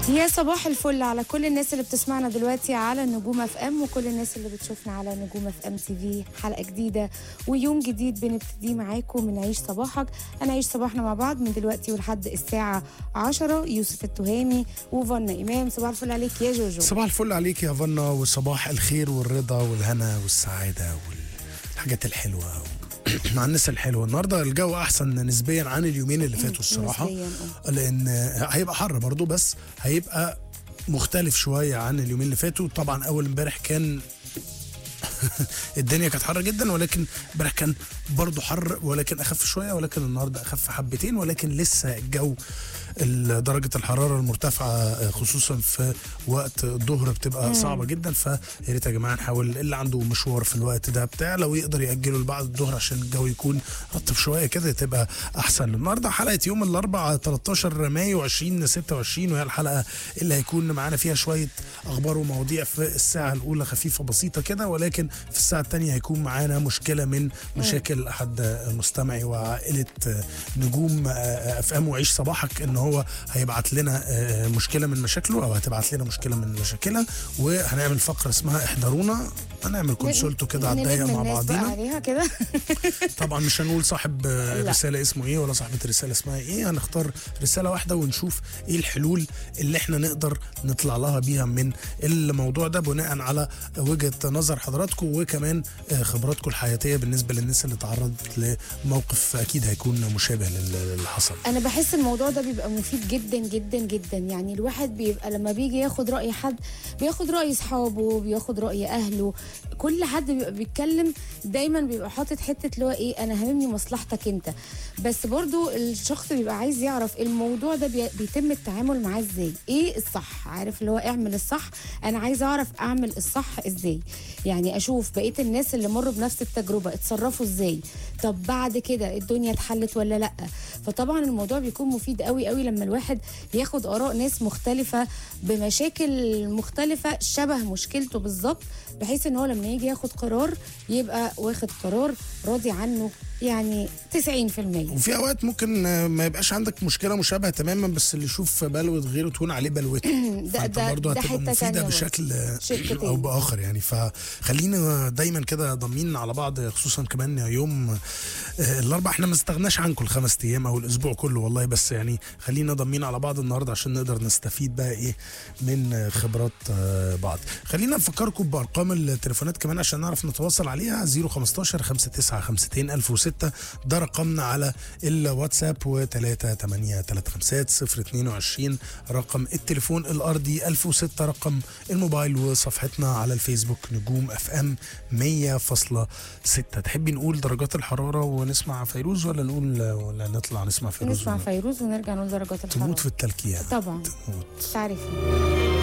يا صباح الفل على كل الناس اللي بتسمعنا دلوقتي على نجوم اف ام وكل الناس اللي بتشوفنا على نجوم اف ام تي في حلقه جديده ويوم جديد بنبتدي معاكم من عيش صباحك انا عيش صباحنا مع بعض من دلوقتي ولحد الساعه 10 يوسف التهامي وفنا امام صباح الفل عليك يا جوجو صباح الفل عليك يا فنا وصباح الخير والرضا والهنا والسعادة والحاجات الحلوة مع الناس الحلوة النهاردة الجو أحسن نسبيا عن اليومين اللي فاتوا الصراحة نسبياً، آه. لأن هيبقى حر برضو بس هيبقى مختلف شوية عن اليومين اللي فاتوا طبعا أول امبارح كان الدنيا كانت حر جدا ولكن امبارح كان برضه حر ولكن اخف شويه ولكن النهارده اخف حبتين ولكن لسه الجو ال- درجه الحراره المرتفعه خصوصا في وقت الظهر بتبقى صعبه جدا فيا ريت يا جماعه نحاول اللي عنده مشوار في الوقت ده بتاع لو يقدر ياجله لبعد الظهر عشان الجو يكون رطب شويه كده تبقى احسن النهارده حلقه يوم الاربعاء 13 مايو 2026 وهي الحلقه اللي هيكون معانا فيها شويه اخبار ومواضيع في الساعه الاولى خفيفه بسيطه كده ولكن في الساعه الثانيه هيكون معانا مشكله من مشاكل احد مستمعي وعائله نجوم اف ام وعيش صباحك ان هو هيبعت لنا آه، مشكله من مشاكله او هتبعت لنا مشكله من مشاكلها وهنعمل فقره اسمها احضرونا هنعمل كونسولتو كده على الضيق نلم مع الناس بقى بعضينا عليها كده طبعا مش هنقول صاحب آه، لا. رساله اسمه ايه ولا صاحبه رساله اسمها ايه هنختار رساله واحده ونشوف ايه الحلول اللي احنا نقدر نطلع لها بيها من الموضوع ده بناء على وجهه نظر حضراتكم وكمان آه، خبراتكم الحياتيه بالنسبه للناس اللي تعرضت لموقف اكيد هيكون مشابه لل- للي حصل انا بحس الموضوع ده بيبقى مفيد جدا جدا جدا يعني الواحد بيبقى لما بيجي ياخد راي حد بياخد راي اصحابه بياخد راي اهله كل حد بيبقى بيتكلم دايما بيبقى حاطط حته اللي هو ايه انا هاممني مصلحتك انت بس برضو الشخص بيبقى عايز يعرف الموضوع ده بي- بيتم التعامل معاه ازاي ايه الصح عارف اللي هو اعمل الصح انا عايز اعرف اعمل الصح ازاي يعني اشوف بقيه الناس اللي مروا بنفس التجربه اتصرفوا ازاي طب بعد كده الدنيا اتحلت ولا لا فطبعا الموضوع بيكون مفيد قوي قوي لما الواحد ياخد اراء ناس مختلفه بمشاكل مختلفه شبه مشكلته بالظبط بحيث ان هو لما يجي ياخد قرار يبقى واخد قرار راضي عنه يعني 90% وفي اوقات ممكن آه، ما يبقاش عندك مشكله مشابهه تماما بس اللي يشوف بلوه غيره تهون عليه بلوته ده- فانت ده- برضه ده هتبقى حتة مفيده تانية برضه. بشكل آه، شق او تاني. باخر يعني فخلينا دايما كده ضامنين على بعض خصوصا كمان يوم آه، الاربع احنا ما استغناش عنكم الخمس ايام او الاسبوع كله والله بس يعني خلينا ضامنين على بعض النهارده عشان نقدر نستفيد بقى ايه من آه، خبرات آه، بعض خلينا نفكركم بارقام التليفونات كمان عشان نعرف نتواصل عليها 015 59 1006 ده رقمنا على الواتساب و38350 022 رقم التليفون الارضي 1006 رقم الموبايل وصفحتنا على الفيسبوك نجوم اف ام 100.6 تحبي نقول درجات الحراره ونسمع فيروز ولا نقول ولا نطلع نسمع فيروز نسمع ولا- فيروز ونرجع نقول درجات الحراره تموت في التلكية طبعا تموت تعرفي